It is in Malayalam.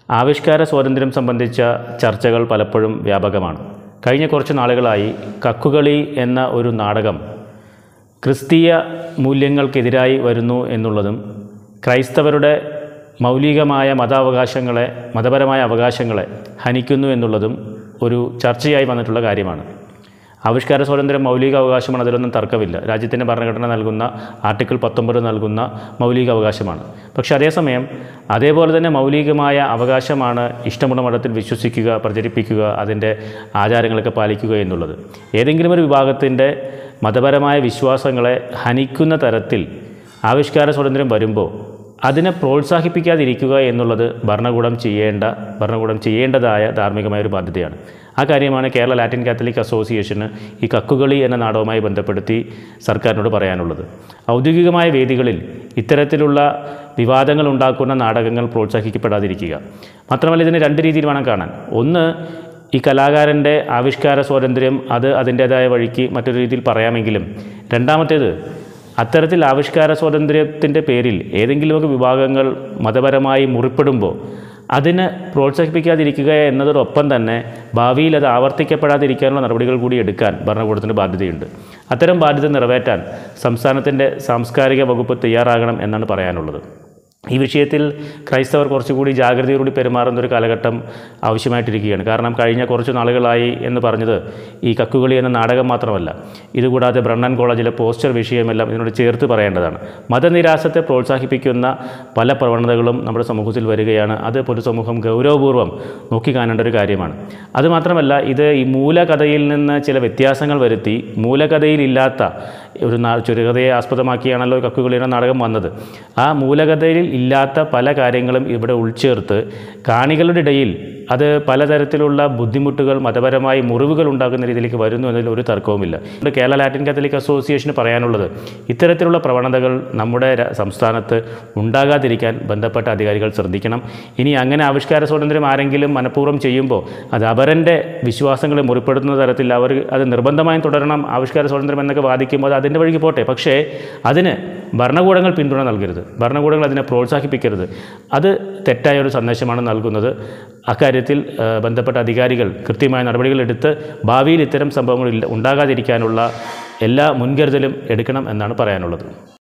ആവിഷ്കാര സ്വാതന്ത്ര്യം സംബന്ധിച്ച ചർച്ചകൾ പലപ്പോഴും വ്യാപകമാണ് കഴിഞ്ഞ കുറച്ച് നാളുകളായി കക്കുകളി എന്ന ഒരു നാടകം ക്രിസ്തീയ മൂല്യങ്ങൾക്കെതിരായി വരുന്നു എന്നുള്ളതും ക്രൈസ്തവരുടെ മൗലികമായ മതാവകാശങ്ങളെ മതപരമായ അവകാശങ്ങളെ ഹനിക്കുന്നു എന്നുള്ളതും ഒരു ചർച്ചയായി വന്നിട്ടുള്ള കാര്യമാണ് ആവിഷ്കാര സ്വാതന്ത്ര്യം മൗലിക അവകാശമാണ് അതിലൊന്നും തർക്കമില്ല രാജ്യത്തിൻ്റെ ഭരണഘടന നൽകുന്ന ആർട്ടിക്കിൾ പത്തൊമ്പത് നൽകുന്ന മൗലിക അവകാശമാണ് പക്ഷേ അതേസമയം അതേപോലെ തന്നെ മൗലികമായ അവകാശമാണ് ഇഷ്ടമുള്ള മതത്തിൽ വിശ്വസിക്കുക പ്രചരിപ്പിക്കുക അതിൻ്റെ ആചാരങ്ങളൊക്കെ പാലിക്കുക എന്നുള്ളത് ഏതെങ്കിലും ഒരു വിഭാഗത്തിൻ്റെ മതപരമായ വിശ്വാസങ്ങളെ ഹനിക്കുന്ന തരത്തിൽ ആവിഷ്കാര സ്വാതന്ത്ര്യം വരുമ്പോൾ അതിനെ പ്രോത്സാഹിപ്പിക്കാതിരിക്കുക എന്നുള്ളത് ഭരണകൂടം ചെയ്യേണ്ട ഭരണകൂടം ചെയ്യേണ്ടതായ ധാർമ്മികമായ ഒരു ബാധ്യതയാണ് ആ കാര്യമാണ് കേരള ലാറ്റിൻ കാത്തലിക് അസോസിയേഷന് ഈ കക്കുകളി എന്ന നാടകവുമായി ബന്ധപ്പെടുത്തി സർക്കാരിനോട് പറയാനുള്ളത് ഔദ്യോഗികമായ വേദികളിൽ ഇത്തരത്തിലുള്ള വിവാദങ്ങൾ ഉണ്ടാക്കുന്ന നാടകങ്ങൾ പ്രോത്സാഹിക്കപ്പെടാതിരിക്കുക മാത്രമല്ല ഇതിനെ രണ്ട് രീതിയിൽ വേണം കാണാൻ ഒന്ന് ഈ കലാകാരൻ്റെ ആവിഷ്കാര സ്വാതന്ത്ര്യം അത് അതിൻ്റേതായ വഴിക്ക് മറ്റൊരു രീതിയിൽ പറയാമെങ്കിലും രണ്ടാമത്തേത് അത്തരത്തിൽ ആവിഷ്കാര സ്വാതന്ത്ര്യത്തിൻ്റെ പേരിൽ ഏതെങ്കിലുമൊക്കെ വിഭാഗങ്ങൾ മതപരമായി മുറിപ്പെടുമ്പോൾ അതിന് പ്രോത്സാഹിപ്പിക്കാതിരിക്കുക എന്നതോടൊപ്പം തന്നെ ഭാവിയിൽ അത് ആവർത്തിക്കപ്പെടാതിരിക്കാനുള്ള നടപടികൾ കൂടി എടുക്കാൻ ഭരണകൂടത്തിന് ബാധ്യതയുണ്ട് അത്തരം ബാധ്യത നിറവേറ്റാൻ സംസ്ഥാനത്തിൻ്റെ സാംസ്കാരിക വകുപ്പ് തയ്യാറാകണം എന്നാണ് പറയാനുള്ളത് ഈ വിഷയത്തിൽ ക്രൈസ്തവർ കുറച്ചുകൂടി ജാഗ്രതയോടുകൂടി പെരുമാറുന്ന ഒരു കാലഘട്ടം ആവശ്യമായിട്ടിരിക്കുകയാണ് കാരണം കഴിഞ്ഞ കുറച്ച് നാളുകളായി എന്ന് പറഞ്ഞത് ഈ കക്കുകളി എന്ന നാടകം മാത്രമല്ല ഇതുകൂടാതെ ബ്രണ്ണൻ കോളേജിലെ പോസ്റ്റർ വിഷയമെല്ലാം ഇതിനോട് ചേർത്ത് പറയേണ്ടതാണ് മതനിരാസത്തെ പ്രോത്സാഹിപ്പിക്കുന്ന പല പ്രവണതകളും നമ്മുടെ സമൂഹത്തിൽ വരികയാണ് അത് പൊതുസമൂഹം ഗൗരവപൂർവ്വം നോക്കിക്കാണേണ്ട ഒരു കാര്യമാണ് അതുമാത്രമല്ല ഇത് ഈ മൂലകഥയിൽ നിന്ന് ചില വ്യത്യാസങ്ങൾ വരുത്തി മൂലകഥയിലില്ലാത്ത ഒരു നാ ചെറുകഥയെ ആസ്പദമാക്കിയാണല്ലോ കക്കുകളി എന്ന നാടകം വന്നത് ആ മൂലകഥയിൽ ഇല്ലാത്ത പല കാര്യങ്ങളും ഇവിടെ ഉൾച്ചേർത്ത് കാണികളുടെ ഇടയിൽ അത് പലതരത്തിലുള്ള ബുദ്ധിമുട്ടുകൾ മതപരമായി മുറിവുകൾ ഉണ്ടാക്കുന്ന രീതിയിലേക്ക് വരുന്നു എന്നതിൽ ഒരു തർക്കവുമില്ല ഇവിടെ കേരള ലാറ്റിൻ കാത്തലിക് അസോസിയേഷന് പറയാനുള്ളത് ഇത്തരത്തിലുള്ള പ്രവണതകൾ നമ്മുടെ ര- സംസ്ഥാനത്ത് ഉണ്ടാകാതിരിക്കാൻ ബന്ധപ്പെട്ട അധികാരികൾ ശ്രദ്ധിക്കണം ഇനി അങ്ങനെ ആവിഷ്കാര സ്വാതന്ത്ര്യം ആരെങ്കിലും മനഃപൂർവ്വം ചെയ്യുമ്പോൾ അത് അവരൻ്റെ വിശ്വാസങ്ങളെ മുറിപ്പെടുത്തുന്ന തരത്തിൽ അവർ അത് നിർബന്ധമായും തുടരണം ആവിഷ്കാര സ്വാതന്ത്ര്യം എന്നൊക്കെ വാദിക്കുമ്പോൾ അത് അതിൻ്റെ വഴിക്ക് പോട്ടെ പക്ഷേ അതിന് ഭരണകൂടങ്ങൾ പിന്തുണ നൽകരുത് ഭരണകൂടങ്ങൾ അതിനെ പ്രോത്സാഹിപ്പിക്കരുത് അത് തെറ്റായ ഒരു സന്ദേശമാണ് നൽകുന്നത് അക്കാര്യത്തിൽ ആ, ബന്ധപ്പെട്ട അധികാരികൾ കൃത്യമായ നടപടികൾ എടുത്ത് ഭാവിയിൽ ഇത്തരം സംഭവങ്ങൾ ഇല്ല- ഉണ്ടാകാതിരിക്കാനുള്ള എല്ലാ മുൻകരുതലും എടുക്കണം എന്നാണ് പറയാനുള്ളത്